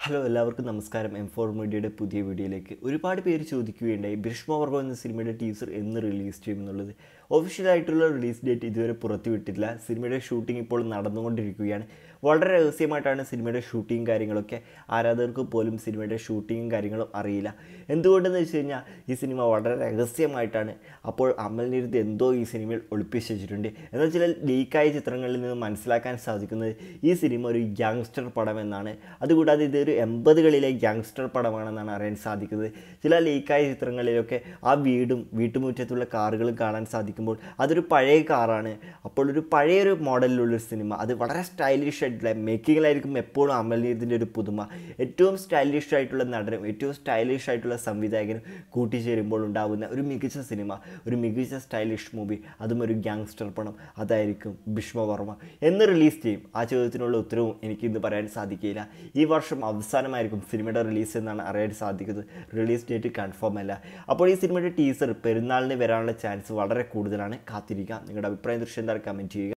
hello എല്ലാവർക്കും നമസ്കാരം M four മീഡിയയുടെ പുതിയ വീഡിയോയിലേക്ക് ഒരുപാട് പേര് ചോദിക്കുകയുണ്ടായി ഭീഷ്മവർഗം എന്ന സിനിമയുടെ ടീസർ എന്ന് റിലീസ് ചെയ്യും എന്നുള്ളത് ഒഫീഷ്യലായിട്ടുള്ള റിലീസ് ഡേറ്റ് ഇതുവരെ പുറത്തുവിട്ടിട്ടില്ല സിനിമയുടെ ഷൂട്ടിംഗ് ഇപ്പോൾ നടന്നുകൊണ്ടിരിക്കുകയാണ് വളരെ രഹസ്യമായിട്ടാണ് സിനിമയുടെ ഷൂട്ടിംഗ് കാര്യങ്ങളൊക്കെ ആരാധകർക്ക് പോലും സിനിമയുടെ ഷൂട്ടിങ്ങും കാര്യങ്ങളും അറിയില്ല എന്തുകൊണ്ടെന്ന് വെച്ച് കഴിഞ്ഞാൽ ഈ സിനിമ വളരെ രഹസ്യമായിട്ടാണ് അപ്പോൾ അമൽ നിരുദ്ധ എന്തോ ഈ സിനിമയിൽ ഒളിപ്പിച്ച് വെച്ചിട്ടുണ്ട് എന്നാൽ ചില ലീക്കായ ചിത്രങ്ങളിൽ നിന്ന് മനസ്സിലാക്കാൻ സാധിക്കുന്നത് ഈ സിനിമ ഒരു ഗ്യാങ്സ്റ്റർ പടം എന്നാണ് അതുകൂടാതെ ഇതൊരു എൺപതുകളിലെ ഗ്യാങ്സ്റ്റർ പടമാണെന്നാണ് അറിയാൻ സാധിക്കുന്നത് ചില ലീക്കായ ചിത്രങ്ങളിലൊക്കെ ആ വീടും വീട്ടുമുറ്റത്തുള്ള കാറുകളും കാണാൻ സാധിക്കുമ്പോൾ അതൊരു പഴയ കാറാണ് അപ്പോൾ ഒരു പഴയൊരു മോഡലിലുള്ളൊരു സിനിമ അത് വളരെ സ്റ്റൈലിഷ് ആയിട്ടുള്ള മേക്കിങ്ങിലായിരിക്കും എപ്പോഴും അമൽനീതിൻ്റെ ഒരു പുതുമ ഏറ്റവും സ്റ്റൈലിഷ് ആയിട്ടുള്ള നടനും ഏറ്റവും സ്റ്റൈലിഷ് ആയിട്ടുള്ള സംവിധായകനും കൂട്ടിച്ചേരുമ്പോൾ ഉണ്ടാകുന്ന ഒരു മികച്ച സിനിമ ഒരു മികച്ച സ്റ്റൈലിഷ് മൂവി അതും ഒരു ഗ്യാങ്സ്റ്റർ പണം അതായിരിക്കും ഭീഷ്മവർമ്മ എന്ന് റിലീസ് ചെയ്യും ആ ചോദ്യത്തിനുള്ള ഉത്തരവും എനിക്ക് ഇന്ന് പറയാൻ സാധിക്കില്ല ഈ വർഷം അവസാനമായിരിക്കും സിനിമയുടെ റിലീസ് എന്നാണ് അറിയാൻ സാധിക്കുന്നത് റിലീസ് ഡേറ്റ് കൺഫേം അല്ല അപ്പോൾ ഈ സിനിമയുടെ ടീസർ പെരുന്നാളിന് വരാനുള്ള ചാൻസ് വളരെ കൂടുതലാണ് കാത്തിരിക്കാം നിങ്ങളുടെ അഭിപ്രായം ദൃശ്യം എന്താണ് കമൻറ്റ് ചെയ്യുക